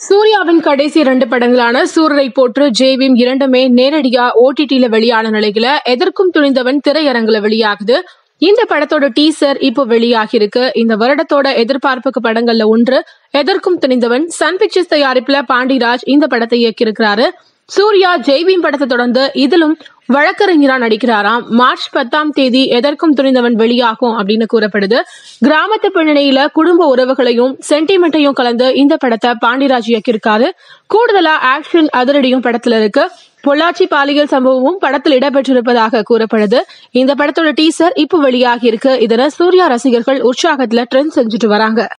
சூர்யாவின் கடைசி ரெண்டு படங்களான சூரரை போற்று ஜெய்பீம் இரண்டுமே நேரடியா ஓடிடில வெளியான நிலையில எதற்கும் துணிந்தவன் திரையரங்குல வெளியாகுது இந்த படத்தோட டீசர் இப்போ வெளியாகி இருக்கு இந்த வருடத்தோட எதிர்பார்ப்புக்கு படங்கள்ல ஒன்று எதற்கும் துணிந்தவன் சன் பிக்சர்ஸ் தயாரிப்புல பாண்டிராஜ் இந்த படத்தை இயக்கியிருக்கிறாரு சூர்யா ஜெய்பீம் படத்தை தொடர்ந்து இதிலும் வழக்கறிஞரா நடிக்கிறாராம் மார்ச் பத்தாம் தேதி எதற்கும் துணிந்தவன் வெளியாகும் அப்படின்னு கூறப்படுது கிராமத்து பின்னணியில குடும்ப உறவுகளையும் சென்டிமெண்ட்டையும் கலந்து இந்த படத்தை பாண்டிராஜ் இயக்கியிருக்காரு கூடுதலா ஆக்ஷன் அதிரடியும் படத்துல இருக்கு பொள்ளாச்சி பாலியல் சம்பவமும் படத்தில் இடம்பெற்றிருப்பதாக கூறப்படுது இந்த படத்தோட டீசர் இப்போ வெளியாகி இருக்கு இதனை சூர்யா ரசிகர்கள் உற்சாகத்துல ட்ரெண்ட் செஞ்சுட்டு வராங்க